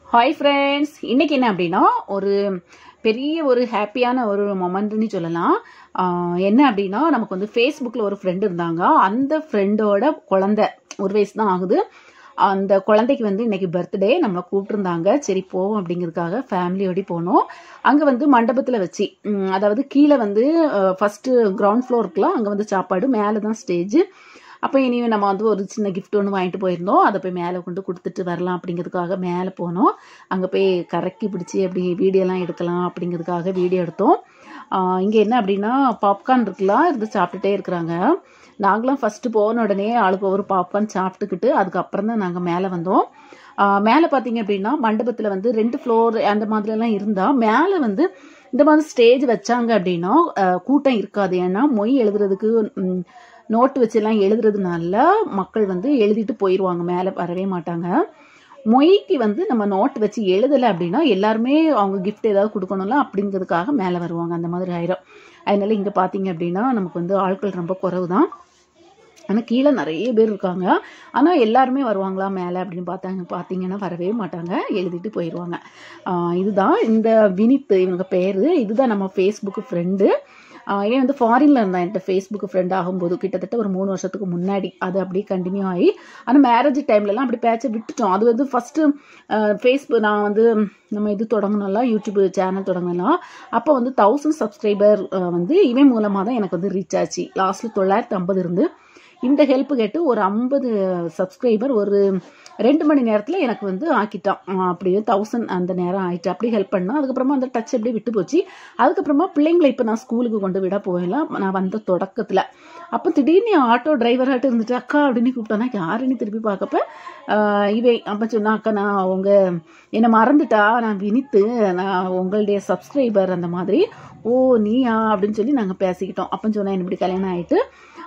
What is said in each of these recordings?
Hi friends இன்னைக்கு என்ன அப்படின்னா ஒரு பெரிய ஒரு ஹாப்பியான ஒரு மொமெண்ட்னு சொல்லலாம் ஆஹ் என்ன அப்படின்னா நமக்கு வந்து ஃபேஸ்புக்கில் ஒரு ஃப்ரெண்டு இருந்தாங்க அந்த ஃப்ரெண்டோட குழந்தை ஒரு வயசு தான் ஆகுது அந்த குழந்தைக்கு வந்து இன்னைக்கு பர்த்டே நம்மளை கூப்பிட்டுருந்தாங்க சரி போவோம் அப்படிங்கிறதுக்காக ஃபேமிலியோடி போனோம் அங்கே வந்து மண்டபத்தில் வச்சு உம், அதாவது கீழே வந்து ஃபஸ்ட்டு கிரவுண்ட் ஃப்ளோர் இருக்கலாம் அங்கே வந்து சாப்பாடு மேலே தான் ஸ்டேஜ் அப்போ இனி நம்ம வந்து ஒரு சின்ன கிஃப்ட் ஒன்று வாங்கிட்டு போயிருந்தோம் அதை போய் மேலே கொண்டு கொடுத்துட்டு வரலாம் அப்படிங்கிறதுக்காக மேலே போனோம் அங்கே போய் கரக்கி பிடிச்சி அப்படி வீடியோலாம் எடுக்கலாம் அப்படிங்கிறதுக்காக வீடியோ எடுத்தோம் இங்கே என்ன அப்படின்னா பாப்கார்ன் இருக்குலாம் இருந்து சாப்பிட்டுட்டே இருக்கிறாங்க நாங்களாம் ஃபஸ்ட்டு போன உடனே ஆளுக்கு ஒரு பாப்கார்ன் சாப்பிட்டுக்கிட்டு அதுக்கப்புறம் தான் நாங்கள் மேலே வந்தோம் ஆஹ் மேலே பார்த்தீங்க அப்படின்னா மண்டபத்தில் வந்து ரெண்டு ஃப்ளோர் அந்த மாதிரிலாம் இருந்தால் மேலே வந்து இந்த மாதிரி ஸ்டேஜ் வச்சாங்க அப்படின்னா ஆஹ் கூட்டம் இருக்காது ஏன்னா மொய் எழுதுறதுக்கு ம், நோட்டு வச்செல்லாம் எழுதுறதுனால மக்கள் வந்து எழுதிட்டு போயிடுவாங்க மேலே வரவே மாட்டாங்க மொய்க்கு வந்து நம்ம நோட் வச்சு எழுதலை அப்படின்னா எல்லாருமே அவங்க கிஃப்ட் ஏதாவது கொடுக்கணும்ல அப்படிங்கிறதுக்காக மேலே வருவாங்க அந்த மாதிரி ஆயிரும் அதனால இங்கே பார்த்தீங்க அப்படின்னா நமக்கு வந்து ஆட்கள் ரொம்ப குறைவு தான் ஆனால் கீழே நிறைய பேர் இருக்காங்க ஆனால் எல்லாருமே வருவாங்களா மேலே அப்படின்னு பார்த்தாங்க பார்த்தீங்கன்னா வரவே மாட்டாங்க எழுதிட்டு போயிடுவாங்க ஆஹ் இதுதான் இந்த வினித் இவங்க பேர் இதுதான் நம்ம ஃபேஸ்புக்கு ஃப்ரெண்டு இவன் வந்து ஃபாரின்ல இருந்தான் என்கிட்ட ஃபேஸ்புக் ஃப்ரெண்ட் ஆகும்போது கிட்டத்தட்ட ஒரு மூணு வருஷத்துக்கு முன்னாடி அது அப்படியே கண்டினியூ ஆகி ஆனால் மேரேஜ் டைம்லலாம் அப்படி பேச்சை விட்டுட்டோம் அது வந்து ஃபஸ்ட்டு ஃபேஸ்புக் நான் வந்து நம்ம இது தொடங்கணும்லாம் யூடியூப் சேனல் தொடங்கலாம் அப்போ வந்து தௌசண்ட் சப்ஸ்கிரைபர் வந்து இவன் மூலமாக தான் எனக்கு வந்து ரீச் ஆச்சு லாஸ்ட்டில் தொள்ளாயிரத்தி ஐம்பது இருந்து இந்த ஹெல்ப் கேட்டு ஒரு ஐம்பது சப்ஸ்கிரைபர் ஒரு ரெண்டு மணி நேரத்தில் எனக்கு வந்து ஆக்கிட்டான் ஆஹ் அப்படியே தௌசண்ட் அந்த நேரம் ஆயிட்டு அப்படி ஹெல்ப் பண்ணான் அதுக்கப்புறமா அந்த டச் அப்படியே விட்டு போச்சு அதுக்கப்புறமா பிள்ளைங்களை இப்போ நான் ஸ்கூலுக்கு கொண்டு விட போகலாம் நான் வந்த தொடக்கத்தில் அப்போ திடீர்னு ஆட்டோ டிரைவராட்டு இருந்துட்டு அக்கா அப்படின்னு கூப்பிட்டானா யாருன்னு திருப்பி பார்க்கப்ப ஆஹ் இவை அப்போ சொன்னா அக்கா நான் அவங்க என்னை மறந்துட்டா நான் வினித்து நான் உங்களுடைய சப்ஸ்கிரைபர் அந்த மாதிரி ஓ நீயா அப்படின்னு சொல்லி நாங்கள் பேசிக்கிட்டோம் அப்போ சொன்னா இப்படி கல்யாணம் ஆயிட்டு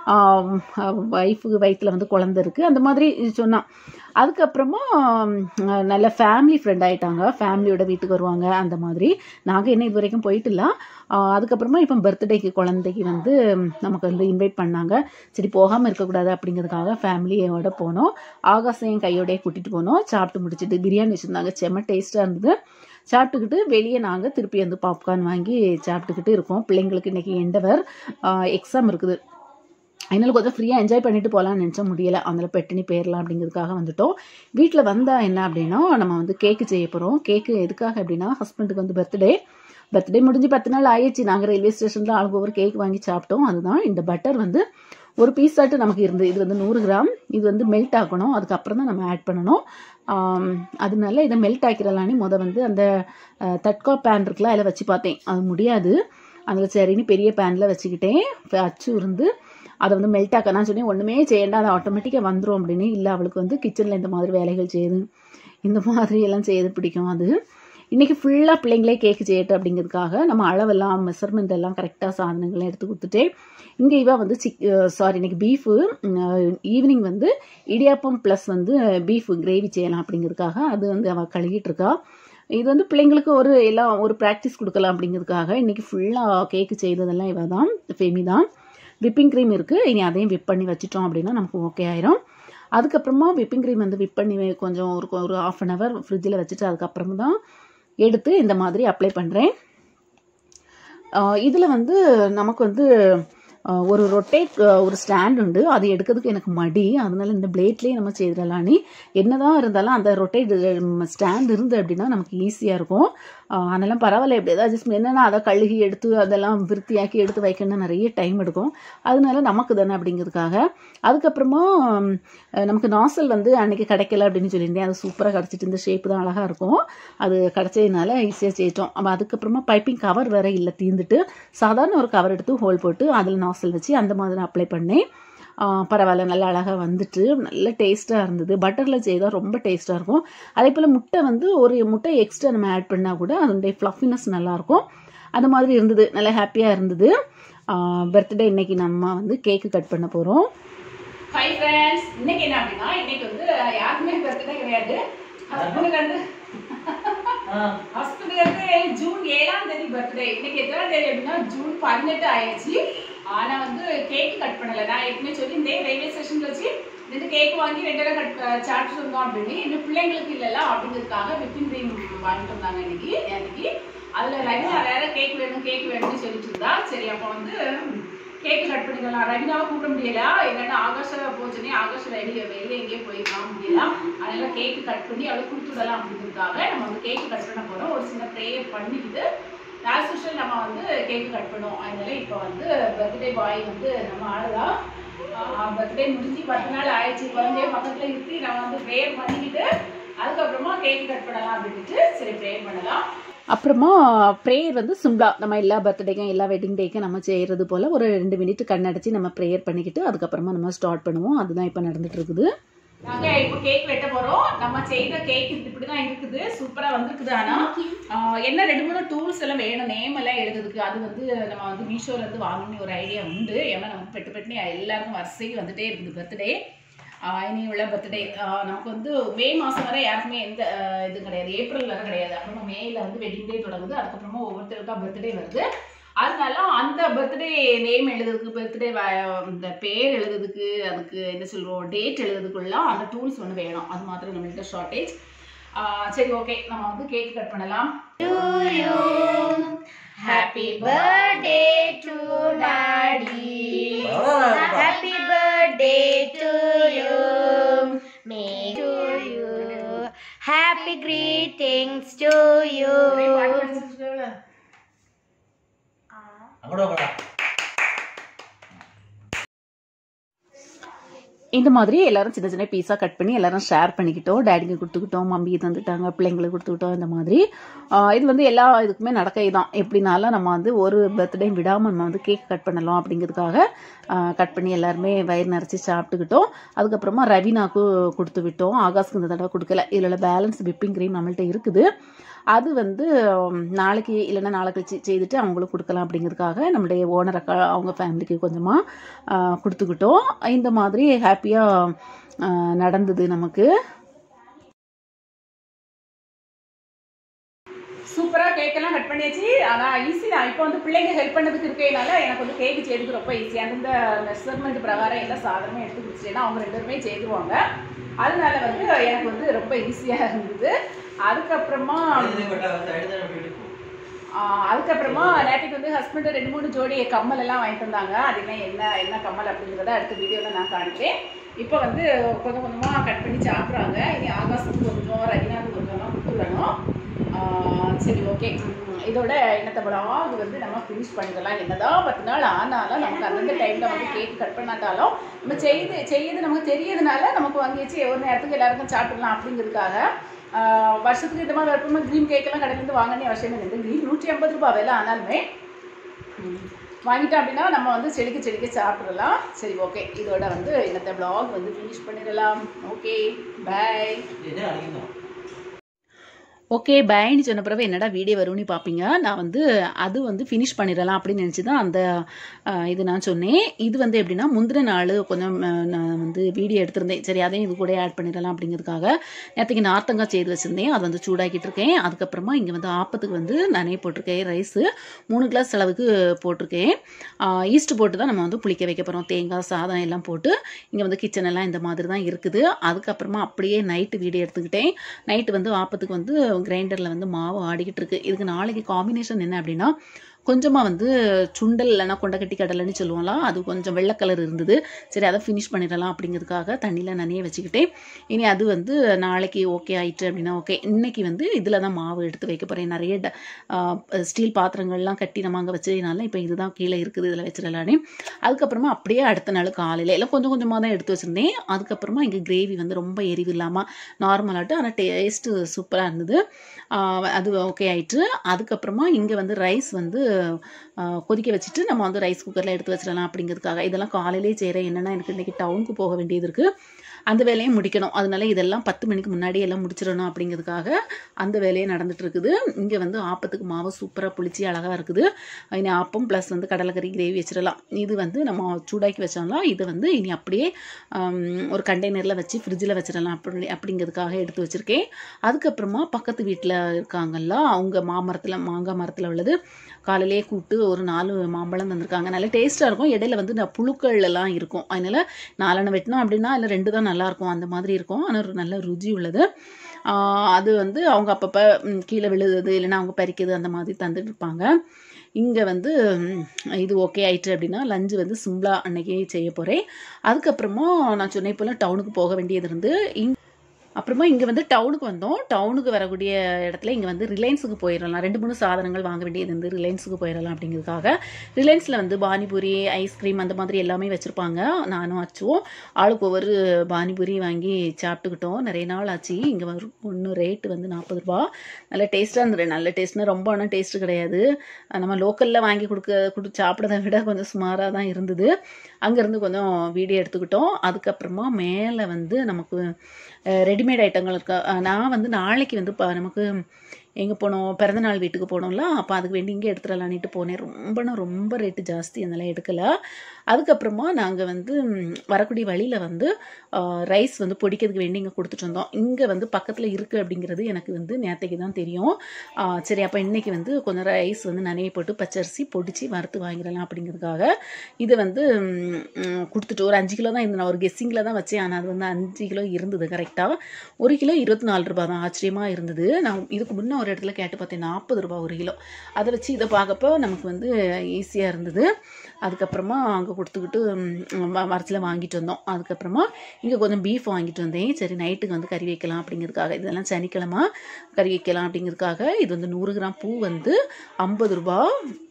ஒய்ஃபுக்கு வயிற்றுல வந்து குழந்தை இருக்குது அந்த மாதிரி சொன்னான் அதுக்கப்புறமா ஆம், நல்ல ஃபேமிலி ஃப்ரெண்ட் ஆயிட்டாங்க ஃபேமிலியோட வீட்டுக்கு வருவாங்க அந்த மாதிரி நாங்கள் என்ன இது வரைக்கும் போயிட்டு இல்லை அதுக்கப்புறமா இப்போ பர்த்டேக்கு குழந்தைக்கு வந்து ம், நமக்கு வந்து இன்வைட் பண்ணாங்க சரி போகாமல் இருக்கக்கூடாது அப்படிங்கிறதுக்காக ஃபேமிலியோட போனோம் ஆகாசையும் கையோடய கூட்டிகிட்டு போனோம் சாப்பிட்டு முடிச்சிட்டு பிரியாணி வச்சுருந்தாங்க செம்ம டேஸ்ட்டாக இருந்தது சாப்பிட்டுக்கிட்டு வெளியே நாங்கள் திருப்பி வந்து பாப்கார்ன் வாங்கி சாப்பிட்டுக்கிட்டு இருக்கோம் பிள்ளைங்களுக்கு இன்னைக்கு எண்டவர் எக்ஸாம் இருக்குது அதனால கொஞ்சம் ஃப்ரீயாக என்ஜாய் பண்ணிட்டு போகலான்னு நினச்சா முடியலை அதில் பெட்டினி போயிடலாம் அப்படிங்கிறதுக்காக வந்துட்டோம் வீட்டில் வந்தால் என்ன அப்படின்னா நம்ம வந்து கேக்கு செய்ய போகிறோம் கேக்கு எதுக்காக அப்படின்னா ஹஸ்பண்டுக்கு வந்து பர்த்டே பர்த்டே முடிஞ்சு பத்து நாள் ஆயிடுச்சு நாங்கள் ரயில்வே ஸ்டேஷனில் ஆளுக்கு ஒரு கேக் வாங்கி சாப்பிட்டோம் அதுதான் இந்த பட்டர் வந்து ஒரு பீஸ் ஆட்டு நமக்கு இருந்து இது வந்து நூறு கிராம் இது வந்து மெல்ட் ஆக்கணும் அதுக்கப்புறம் தான் நம்ம ஆட் பண்ணணும் ஆம், அதனால இதை மெல்ட் ஆக்கிடலான்னு முத வந்து அந்த அஹ், தட்கா பேன் இருக்குல்ல அதில் வச்சு பார்த்தேன் அது முடியாது அதில் சரின்னு பெரிய பேனில் வச்சுக்கிட்டேன் இப்ப அச்சு இருந்து அதை வந்து மெல்ட் ஆக்க நான் சொன்னேன் ஒன்றுமே செய்யண்டா அது ஆட்டோமேட்டிக்காக வந்துடும் அப்படின்னு இல்லை அவளுக்கு வந்து கிச்சனில் இந்த மாதிரி வேலைகள் செய்யுது இந்த மாதிரி எல்லாம் செய்யறது பிடிக்கும் அது இன்னைக்கு ஃபுல்லாக பிள்ளைங்களே கேக்கு செய்யட்டும் அப்படிங்கிறதுக்காக நம்ம அளவெல்லாம் மெஷர்மெண்ட் எல்லாம் கரெக்டாக சாதனங்கள்லாம் எடுத்து கொடுத்துட்டே இங்கே இவ வந்து சிக் சாரி இன்னைக்கு பீஃபு ஈவினிங் வந்து இடியாப்பம் ப்ளஸ் வந்து பீஃப் கிரேவி செய்யலாம் அப்படிங்கிறதுக்காக அது வந்து அவள் கழுகிட்டு இருக்கா இது வந்து பிள்ளைங்களுக்கு ஒரு எல்லாம் ஒரு ப்ராக்டிஸ் கொடுக்கலாம் அப்படிங்கிறதுக்காக இன்னைக்கு ஃபுல்லாக கேக்கு செய்ததெல்லாம் இவ தான் ஃபெமி தான் விப்பிங் க்ரீம் இருக்குது இனி அதையும் விப் பண்ணி வச்சிட்டோம் அப்படின்னா நமக்கு ஓகே ஆயிரும் அதுக்கப்புறமா விப்பிங் க்ரீம் வந்து விப் பண்ணி வே- கொஞ்சம் ஒரு ஒரு ஆஃப் அன் ஹவர் ஃப்ரிட்ஜில் வச்சுட்டு அதுக்கப்புறம் தான் எடுத்து இந்த மாதிரி அப்ளை பண்ணுறேன் இதில் வந்து நமக்கு வந்து ஆஹ் ஒரு ரொட்டேட் ஒரு ஸ்டாண்ட் உண்டு அது எடுக்கிறதுக்கு எனக்கு மடி அதனால இந்த பிளேட்லேயே நம்ம செய்திடலான்னு என்னதான் இருந்தாலும் அந்த ரொட்டேட் ஸ்டாண்ட் இருந்து அப்படின்னா நமக்கு ஈஸியாக இருக்கும் ஆஹ் அதெல்லாம் பரவாயில்ல எப்படி ஏதாவது adjustment என்னன்னா அதை கழுகி எடுத்து அதெல்லாம் விருத்தியாக்கி எடுத்து வைக்கணும்னா நிறைய டைம் எடுக்கும் அதனால நமக்கு தானே அப்படிங்கிறதுக்காக அதுக்கப்புறமா ம், அஹ் நமக்கு நாசல் வந்து அன்னைக்கு கிடைக்கல அப்படின்னு சொல்லியிருந்தேன் அது சூப்பராக கிடச்சிட்டு இந்த ஷேப் தான் அழகாக இருக்கும் அது கிடச்சதுனால ஈஸியாக செய்யிட்டோம் அப்போ அதுக்கப்புறமா பைப்பிங் கவர் வேற இல்லை தீர்ந்துட்டு சாதாரண ஒரு கவர் எடுத்து ஹோல் போட்டு அதில் நாசல் வச்சு அந்த மாதிரி அப்ளை பண்ணேன் ஆஹ் பரவாயில்ல நல்லா அழகாக வந்துட்டு நல்ல டேஸ்ட்டாக இருந்தது பட்டரில் செய்தால் ரொம்ப டேஸ்ட்டாக இருக்கும் அதே போல் முட்டை வந்து ஒரு முட்டை எக்ஸ்ட்ரா நம்ம ஆட் பண்ணால் கூட அதனுடைய ஃப்ளஃபினஸ் நல்லாயிருக்கும் அந்த மாதிரி இருந்தது நல்லா ஹாப்பியாக இருந்தது பர்த்டே இன்னைக்கு நம்ம வந்து கேக்கு கட் பண்ண போகிறோம் ஹாய் ஃப்ரெண்ட்ஸ் இன்னைக்கு என்ன அப்படின்னா இன்னைக்கு வந்து யாருக்குமே பர்த்டே கிடையாது ஹஸ்பண்டுக்கு வந்து ஹஸ்பண்டுக்கு வந்து ஜூன் ஏழாம் தேதி பர்த்டே இன்னைக்கு எத்தனாம் தேதி அப்படின்னா ஜூன் பதினெட்டு ஆயிடுச்சு ஆனா வந்து கேக் கட் பண்ணல நான் ஏற்கனவே சொல்லியிருந்தேன் ரயில்வே ஸ்டேஷன்ல வச்சு ரெண்டு கேக் வாங்கி ரெண்டு பேரும் கட் சாப்பிட்டு இருந்தோம் அப்படின்னு இன்னும் பிள்ளைங்களுக்கு இல்லைல்ல அப்படிங்கிறதுக்காக விப்பிங் க்ரீம் வாங்கிட்டு வந்தாங்க இன்னைக்கு அன்னைக்கு அதில் ரவினா வேற கேக் வேணும் கேக் வேணும்னு சொல்லிட்டு இருந்தா சரி அப்போ வந்து கேக் கட் பண்ணிக்கலாம் ரவினாவை கூப்பிட முடியல இல்லைன்னா ஆகாஷ போச்சுனே ஆகாஷ வெளியே வெளியே எங்கேயும் போயிருக்கலாம் முடியல அதனால கேக் கட் பண்ணி அவளுக்கு கொடுத்துடலாம் அப்படிங்கிறதுக்காக நம்ம வந்து கேக் கட் பண்ண போகிறோம் ஒரு சின்ன ப்ரேயர் பண்ணிக்கிட்டு ஆஸ் யூஷுவல் நம்ம வந்து கேக் கட் பண்ணுவோம் அதனால இப்போ வந்து பர்த்டே பாய் வந்து நம்ம ஆளுதான் பர்த்டே முடிஞ்சு பத்து நாள் ஆயிடுச்சு குழந்தைய பக்கத்தில் இருத்தி நம்ம வந்து ப்ரேயர் பண்ணிக்கிட்டு அதுக்கப்புறமா கேக் கட் பண்ணலாம் அப்படின்ட்டு சரி ப்ரேயர் பண்ணலாம் அப்புறமா ப்ரேயர் வந்து சிம்பிளா நம்ம எல்லா பர்த்டேக்கும் எல்லா வெட்டிங் டேக்கும் நம்ம செய்கிறது போல் ஒரு ரெண்டு மினிட் கண்ணடைச்சி நம்ம ப்ரேயர் பண்ணிக்கிட்டு அதுக்கப்புறமா நம்ம ஸ்டார்ட் பண்ணுவோம் அதுதான் இப்போ நடந்துட்டு இருக்குது நாங்கள் இப்போ கேக் வெட்ட போகிறோம் நம்ம செய்த கேக் இது இப்படி தான் இருக்குது சூப்பராக வந்திருக்குது ஆனால் என்ன ரெண்டு மூணு டூல்ஸ் எல்லாம் வேணும் நேம் எல்லாம் எழுதுறதுக்கு அது வந்து நம்ம வந்து மீஷோலேருந்து வாங்கணும்னு ஒரு ஐடியா உண்டு ஏன்னா நம்ம பெட்டு பெட்டுனே எல்லாருக்கும் வரிசைக்கு வந்துட்டே இருக்குது பர்த்டே இனி உள்ள பர்த்டே நமக்கு வந்து மே மாதம் வரை யாருக்குமே எந்த ஆஹ் இது கிடையாது ஏப்ரல் வரை கிடையாது அப்புறமா மேல வந்து வெட்டிங் டே தொடங்குது அதுக்கப்புறமா ஒவ்வொருத்தருக்கா பர்த்டே வருது அதனால அந்த பர்த்டே நேம் எழுதுறதுக்கு பர்த்டே இந்த பேர் எழுதுறதுக்கு அதுக்கு என்ன சொல்லுவோம் டேட் எழுதுறதுக்குலாம் அந்த டூல்ஸ் ஒன்று வேணும் அது மாத்திரம் நம்மள்கிட்ட ஷார்ட்டேஜ் சரி ஓகே நம்ம வந்து கேக் கட் பண்ணலாம் Happy birthday to daddy. Happy birthday to you. May to you. Happy greetings to you. അങ്ങോട്ട് നോക്കടാ இந்த மாதிரி எல்லாரும் சின்ன சின்ன பீஸாக கட் பண்ணி எல்லாரும் ஷேர் பண்ணிக்கிட்டோம் டேடிக்கு கொடுத்துக்கிட்டோம் மம்மி தந்துட்டாங்க பிள்ளைங்களுக்கு கொடுத்துக்கிட்டோம் இந்த மாதிரி ஆஹ் இது வந்து எல்லா இதுக்குமே நடக்கை தான் எப்படினாலும் நம்ம வந்து ஒரு பர்த்டே விடாமல் நம்ம வந்து கேக் கட் பண்ணலாம் அப்படிங்கிறதுக்காக கட் பண்ணி எல்லாருமே வயிறு நிறச்சி சாப்பிட்டுக்கிட்டோம் அதுக்கப்புறமா ரவினாக்கு கொடுத்து விட்டோம் ஆகாஷ்க்கு இந்த தடவை கொடுக்கல இதில் பேலன்ஸ் விப்பிங் க்ரீம் நம்மள்ட்ட இருக்குது அது வந்து உம், நாளைக்கு இல்லைன்னா நாளை கழிச்சு செய்துட்டு அவங்களுக்கு கொடுக்கலாம் அப்படிங்கிறதுக்காக நம்மளுடைய ஓனர் அக்கா அவங்க ஃபேமிலிக்கு கொஞ்சமாக கொடுத்துக்கிட்டோம் இந்த மாதிரி ஹாப்பியாக நடந்தது நமக்கு சூப்பராக கேக்கெல்லாம் கட் பண்ணியாச்சு ஆனால் ஈஸி தான் இப்போ வந்து பிள்ளைங்க ஹெல்ப் பண்ணதுக்கு இருக்கனால எனக்கு வந்து கேக்கு செய்யறதுக்கு ரொம்ப ஈஸி அந்த மெஷர்மெண்ட் பிரகாரம் எல்லா சாதனமும் எடுத்து கொடுத்துட்டேன்னா அவங்க ரெண்டு பேருமே செய்துருவாங்க அதனால வந்து எனக்கு வந்து ரொம்ப ஈஸியாக இருந்தது அதுக்கப்புறமா ஆஹ் அதுக்கப்புறமா நேற்றுக்கு வந்து ஹஸ்பண்ட் ரெண்டு மூணு ஜோடி கம்மல் எல்லாம் வாங்கிட்டு வந்தாங்க அது என்ன என்ன என்ன கம்மல் அப்படிங்கிறத அடுத்த வீடியோவில் நான் காணிக்கிறேன் இப்போ வந்து கொஞ்சம் கொஞ்சமாக கட் பண்ணி சாப்பிட்றாங்க இனி ஆகாசத்துக்கு கொஞ்சம் ரகினாவுக்கு கொஞ்சம்லாம் கொடுத்துடணும் ஆஹ் சரி ஓகே இதோட என்னத்த படம் வந்து நம்ம ஃபினிஷ் பண்ணிடலாம் என்னதான் பத்து நாள் ஆனாலும் நமக்கு அந்தந்த டைமில் வந்து கேக் கட் பண்ணாட்டாலும் நம்ம செய்து செய்யுது நமக்கு தெரியறதுனால நமக்கு வாங்கி வச்சு ஒரு நேரத்துக்கு எல்லாருக்கும் சாப்பிடலாம் அப்படிங்கிறதுக்காக ஆஹ் வருஷத்துக்கு இந்த மாதிரி எப்பவுமே க்ரீம் கேக்கெல்லாம் கடையிலேருந்து வாங்கணும் அவசியம் இல்லை க்ரீம் நூற்றி ஐம்பது ரூபாய் விலை ஆனாலுமே ம், வாங்கிட்டோம் அப்படின்னா நம்ம வந்து செடிக்கு செடிக்கு சாப்பிடலாம் சரி ஓகே இதோட வந்து இன்னத்த vlog வந்து ஃபினிஷ் பண்ணிடலாம் ஓகே பை ഇത് അടിക്കുന്നു ஓகே பயன்னு சொன்ன பிறகு என்னடா வீடியோ வரும்னு பார்ப்பீங்க நான் வந்து அது வந்து ஃபினிஷ் பண்ணிடலாம் அப்படின்னு நினச்சி தான் அந்த அஹ், இது நான் சொன்னேன் இது வந்து எப்படின்னா முந்தின நாள் கொஞ்சம் அஹ், நான் வந்து வீடியோ எடுத்திருந்தேன் சரி அதையும் இது கூட ஆட் பண்ணிடலாம் அப்படிங்கிறதுக்காக நேற்றுக்கு நார்த்தங்காய் செய்து வச்சுருந்தேன் அது வந்து சூடாக்கிட்டு இருக்கேன் அதுக்கப்புறமா இங்கே வந்து ஆப்பத்துக்கு வந்து நானே போட்டிருக்கேன் ரைஸு மூணு கிளாஸ் அளவுக்கு போட்டிருக்கேன் ஈஸ்ட் போட்டு தான் நம்ம வந்து புளிக்க வைக்க போகிறோம் தேங்காய் சாதம் எல்லாம் போட்டு இங்கே வந்து கிச்சன் எல்லாம் இந்த மாதிரி தான் இருக்குது அதுக்கப்புறமா அப்படியே நைட்டு வீடியோ எடுத்துக்கிட்டேன் நைட்டு வந்து ஆப்பத்துக்கு வந்து கிரைண்டரில் வந்து மாவு ஆடிக்கிட்டு இருக்கு இதுக்கு நாளைக்கு காம்பினேஷன் என்ன அப்படின்னா கொஞ்சமாக வந்து சுண்டல் இல்லைன்னா கொண்டக்கட்டி கடலைன்னு சொல்லுவோம்ல அது கொஞ்சம் வெள்ளை கலர் இருந்தது சரி அதை ஃபினிஷ் பண்ணிடலாம் அப்படிங்கிறதுக்காக தண்ணியில் நனைய வச்சுக்கிட்டேன் இனி அது வந்து நாளைக்கு ஓகே ஆயிட்டு அப்படின்னா ஓகே இன்னைக்கு வந்து இதில் தான் மாவு எடுத்து வைக்க போகிறேன் நிறைய ட- ஆஹ் ஸ்டீல் பாத்திரங்கள்லாம் கட்டி நம்ம அங்கே வச்சதுனால இப்போ இதுதான் கீழே இருக்குது இதில் வச்சிடலானே அதுக்கப்புறமா அப்படியே அடுத்த நாள் காலையில் எல்லாம் கொஞ்சம் கொஞ்சமாக தான் எடுத்து வச்சுருந்தேன் அதுக்கப்புறமா இங்கே கிரேவி வந்து ரொம்ப எரிவு இல்லாமல் நார்மலாட்டு ஆனால் டேஸ்ட்டு சூப்பராக இருந்தது ஆஹ் அது ஓகே ஆயிட்டு அதுக்கப்புறமா இங்கே வந்து ரைஸ் வந்து ஆஹ் கொதிக்க வச்சுட்டு நம்ம வந்து ரைஸ் குக்கரில் எடுத்து வச்சிடலாம் அப்படிங்கிறதுக்காக இதெல்லாம் காலையிலே செய்கிறேன் என்னென்னா எனக்கு இன்றைக்கி டவுனுக்கு போக வேண்டியது இருக்குது அந்த வேலையை முடிக்கணும் அதனால இதெல்லாம் பத்து மணிக்கு முன்னாடி எல்லாம் முடிச்சிடணும் அப்படிங்கிறதுக்காக அந்த வேலையே நடந்துட்டு இருக்குது இங்கே வந்து ஆப்பத்துக்கு மாவு சூப்பராக புளிச்சு அழகாக இருக்குது இனி ஆப்பம் ப்ளஸ் வந்து கடலைக்கறி கிரேவி வச்சிடலாம் இது வந்து நம்ம சூடாக்கி வச்சோம்னா இது வந்து இனி அப்படியே ஆம், ஒரு கண்டெய்னரில் வச்சு ஃப்ரிட்ஜில் வச்சிடலாம் அப்படி அப்படிங்கிறதுக்காக எடுத்து வச்சுருக்கேன் அதுக்கப்புறமா பக்கத்து வீட்டில் இருக்காங்கல்ல அவங்க மாமரத்தில் மாங்காய் மரத்தில் உள்ளது காலையிலேயே கூப்பிட்டு ஒரு நாலு மாம்பழம் தந்திருக்காங்க நல்ல டேஸ்ட்டாக இருக்கும் இடையில வந்து இந்த புழுக்கள் எல்லாம் இருக்கும் அதனால நாலெண்ணை வெட்டினோம் அப்படின்னா இல்லை ரெண்டு தான் நல்லா இருக்கும் அந்த மாதிரி இருக்கும் ஆனால் ஒரு நல்ல ருசி உள்ளது ஆஹ் அது வந்து அவங்க அப்பப்போ ம், கீழே விழுது இல்லைன்னா அவங்க பறிக்கிறது அந்த மாதிரி தந்துட்டு இருப்பாங்க இங்கே வந்து ம், இது ஓகே ஆயிட்டு அப்படின்னா லஞ்சு வந்து சிம்லா அன்னைக்கு செய்ய போகிறேன் அதுக்கப்புறமா நான் சொன்னேன் போல் டவுனுக்கு போக வேண்டியது இருந்து இங் அப்புறமா இங்கே வந்து டவுனுக்கு வந்தோம் டவுனுக்கு வரக்கூடிய இடத்துல இங்கே வந்து ரிலையன்ஸுக்கு போயிடலாம் ரெண்டு மூணு சாதனங்கள் வாங்க வேண்டியது இருந்து ரிலையன்ஸுக்கு போயிடலாம் அப்படிங்கிறதுக்காக ரிலையன்ஸில் வந்து பானிபூரி ஐஸ்கிரீம் அந்த மாதிரி எல்லாமே வச்சுருப்பாங்க நானும் அச்சுவும் ஆளுக்கு ஒவ்வொரு பானிபூரி வாங்கி சாப்பிட்டுக்கிட்டோம் நிறைய நாள் ஆச்சு இங்கே வரும் ஒன்று ரேட்டு வந்து நாற்பது ரூபா நல்ல டேஸ்ட்டாக இருந்தது நல்ல டேஸ்ட்னா ரொம்ப ஆனால் டேஸ்ட்டு கிடையாது அஹ் நம்ம லோக்கலில் வாங்கி கொடுக்க கொடு சாப்பிட்றத விட கொஞ்சம் சுமாராக தான் இருந்தது அங்கேருந்து கொஞ்சம் வீடியோ எடுத்துக்கிட்டோம் அதுக்கப்புறமா மேலே வந்து நமக்கு ரெடிமேட் ஐட்டங்கள் இருக்கா அஹ் நான் வந்து நாளைக்கு வந்து ப- நமக்கு எங்கே போனோம் பிறந்தநாள் வீட்டுக்கு போனோம்ல அப்போ அதுக்கு வேண்டி இங்கே எடுத்துடலான்ட்டு போனேன் ரொம்பனா ரொம்ப ரேட்டு ஜாஸ்தி அதெல்லாம் எடுக்கல அதுக்கப்புறமா நாங்கள் வந்து ம், வரக்கூடிய வழியில் வந்து ரைஸ் வந்து பொடிக்கிறதுக்கு வேண்டி இங்கே கொடுத்துட்டு வந்தோம் இங்கே வந்து பக்கத்தில் இருக்குது அப்படிங்கிறது எனக்கு வந்து நேற்றுக்கு தான் தெரியும் ஆ, சரி அப்போ இன்னைக்கு வந்து கொஞ்சம் ரைஸ் வந்து நனைய போட்டு பச்சரிசி பொடிச்சு வறுத்து வாங்கிடலாம் அப்படிங்கிறதுக்காக இது வந்து ம், ம், கொடுத்துட்டு ஒரு அஞ்சு கிலோ தான் இருந்து நான் ஒரு கெஸ்ஸிங்கில் தான் வச்சேன் ஆனால் அது வந்து அஞ்சு கிலோ இருந்தது கரெக்டாக ஒரு கிலோ இருபத்தி நாலு ரூபா தான் ஆச்சரியமாக இருந்தது நான் இதுக்கு முன்னே ஒரு இடத்துல கேட்டு பார்த்தேன் நாற்பது ரூபா ஒரு கிலோ அதை வச்சு இதை பார்க்கப்போ நமக்கு வந்து ஈஸியாக இருந்தது அதுக்கப்புறமா அங்கே கொடுத்துக்கிட்டு மரத்தில் வாங்கிட்டு வந்தோம் அதுக்கப்புறமா இங்கே கொஞ்சம் பீஃப் வாங்கிட்டு வந்தேன் சரி நைட்டுக்கு வந்து கறி வைக்கலாம் அப்படிங்கிறதுக்காக இதெல்லாம் சனிக்கிழமை கறி வைக்கலாம் அப்படிங்கிறதுக்காக இது வந்து நூறு கிராம் பூ வந்து ஐம்பது ரூபா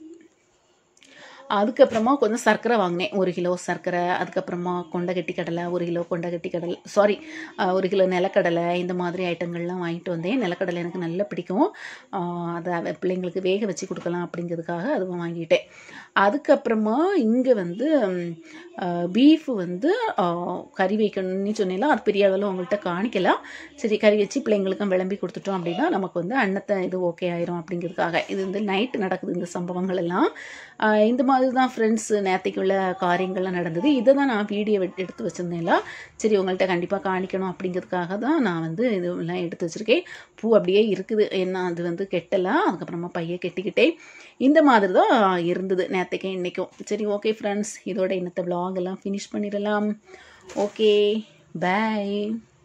அதுக்கப்புறமா கொஞ்சம் சர்க்கரை வாங்கினேன் ஒரு கிலோ சர்க்கரை அதுக்கப்புறமா கொண்டகட்டி கடலை ஒரு கிலோ கொண்டகட்டி கடலை சாரி ஒரு கிலோ நிலக்கடலை இந்த மாதிரி ஐட்டங்கள்லாம் வாங்கிட்டு வந்தேன் நிலக்கடலை எனக்கு நல்லா பிடிக்கும் ஆஹ் அதை அவ- பிள்ளைங்களுக்கு வேக வச்சு கொடுக்கலாம் அப்படிங்கிறதுக்காக அதுவும் வாங்கிட்டேன் அதுக்கப்புறமா இங்கே வந்து பீஃப் வந்து ஆஹ் கறி வைக்கணும்னு சொன்னேன்ல அது பெரிய அளவில் உங்கள்கிட்ட காணிக்கலாம் சரி கறி வச்சு பிள்ளைங்களுக்கும் விளம்பி கொடுத்துட்டோம் அப்படின்னா நமக்கு வந்து அன்னத்தை இது ஓகே ஆயிரும் அப்படிங்கிறதுக்காக இது வந்து நைட்டு நடக்குது இந்த சம்பவங்கள் எல்லாம் ஆஹ் இந்த மாதிரி தான் ஃப்ரெண்ட்ஸ் நேற்றுக்கு உள்ள காரியங்கள்லாம் நடந்தது இதை தான் நான் வீடியோ எடுத்து வச்சுருந்தேன்ல சரி உங்கள்கிட்ட கண்டிப்பாக காணிக்கணும் அப்படிங்கிறதுக்காக தான் நான் வந்து இதெல்லாம் எடுத்து வச்சுருக்கேன் பூ அப்படியே இருக்குது என்ன அது வந்து கெட்டலாம் அதுக்கப்புறமா பைய கெட்டிக்கிட்டே இந்த மாதிரி தான் இருந்தது நேற்றுக்கே இன்றைக்கும் சரி ஓகே ஃப்ரெண்ட்ஸ் இதோட இன்னத்த vlog எல்லாம் ஃபினிஷ் பண்ணிடலாம் ஓகே பை